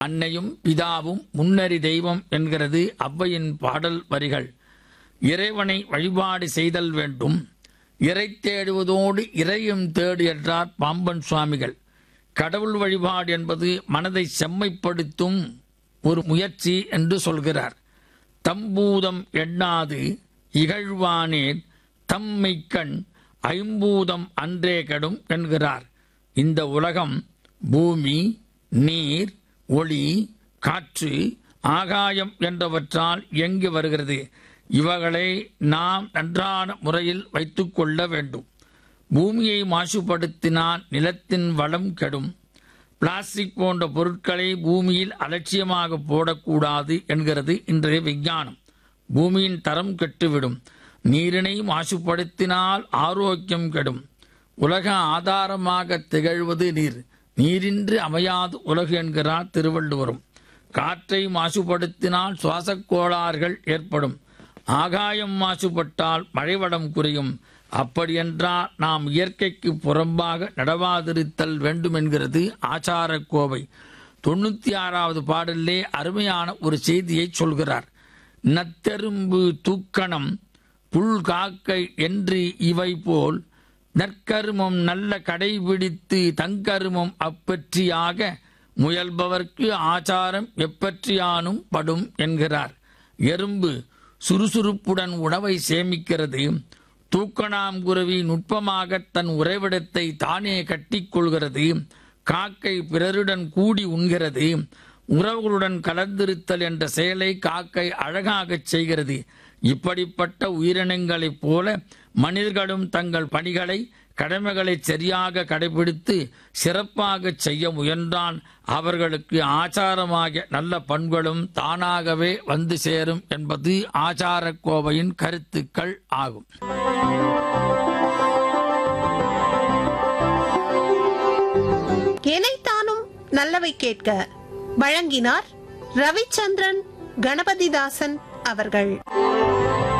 அன்னையும் பிதாவும் முன்னறி தெய்வம் என்கிறது ஔவையின் பாடல் வரிகள் இறைவனை வழிபாடு செய்தல் வேண்டும் இறை தேடுவதோடு இறையும் தேடு என்றார் பாம்பன் சுவாமிகள் கடவுள் வழிபாடு என்பது மனதை செம்மைப்படுத்தும் ஒரு முயற்சி என்று சொல்கிறார் தம்பூதம் எண்ணாது இகழ்வானேன் தம்மைக்கண் ஐம்பூதம் அன்றே கெடும் என்கிறார் இந்த உலகம் பூமி நீர் ஒளி காற்று ஆகாயம் என்றவற்றால் இயங்கி வருகிறது இவைகளை நாம் நன்றான முறையில் வைத்துக்கொள்ள வேண்டும் பூமியை மாசுபடுத்தினால் நிலத்தின் வளம் கெடும் பிளாஸ்டிக் போன்ற பொருட்களை பூமியில் அலட்சியமாக போடக்கூடாது என்கிறது இன்றைய விஞ்ஞானம் பூமியின் தரம் கெட்டுவிடும் நீரினை மாசுபடுத்தினால் ஆரோக்கியம் கெடும் உலக ஆதாரமாக திகழ்வது நீர் நீரின்றி அமையாது உலகு என்கிறார் திருவள்ளுவரும் காற்றை மாசுபடுத்தினால் சுவாசக் கோளாறுகள் ஏற்படும் ஆகாயம் மாசுபட்டால் மழைவளம் குறையும் அப்படியென்றால் நாம் இயற்கைக்கு புறம்பாக நடவாதிருத்தல் வேண்டும் என்கிறது ஆச்சார கோவை தொண்ணூத்தி ஆறாவது பாடலிலே அருமையான ஒரு செய்தியை சொல்கிறார் நத்தெரும்பு தூக்கணம் புல் காக்கை என்று இவை போல் நற்கருமம் நல்ல கடைபிடித்து தங்கருமம் அப்பற்றியாக முயல்பவர்க்கு ஆச்சாரம் எப்பற்றியானும் படும் என்கிறார் எறும்பு சுறுசுறுப்புடன் உணவை சேமிக்கிறது தூக்கணாங்குருவி நுட்பமாக தன் உறைவிடத்தை தானே கட்டிக்கொள்கிறது காக்கை பிறருடன் கூடி உண்கிறது உறவுகளுடன் கலந்திருத்தல் என்ற செயலை காக்கை அழகாகச் செய்கிறது இப்படிப்பட்ட உயிரினங்களைப் போல மனிதர்களும் தங்கள் பணிகளை கடமைகளை சரியாக கடைபிடித்து சிறப்பாக செய்ய முயன்றால் அவர்களுக்கு ஆச்சாரமாகிய நல்ல பண்புகளும் தானாகவே வந்து சேரும் என்பது ஆச்சார கோவையின் கருத்துக்கள் ஆகும் எனைத்தானும் நல்லவை கேட்க வழங்கினார் ரவிச்சந்திரன் கணபதிதாசன் அவர்கள்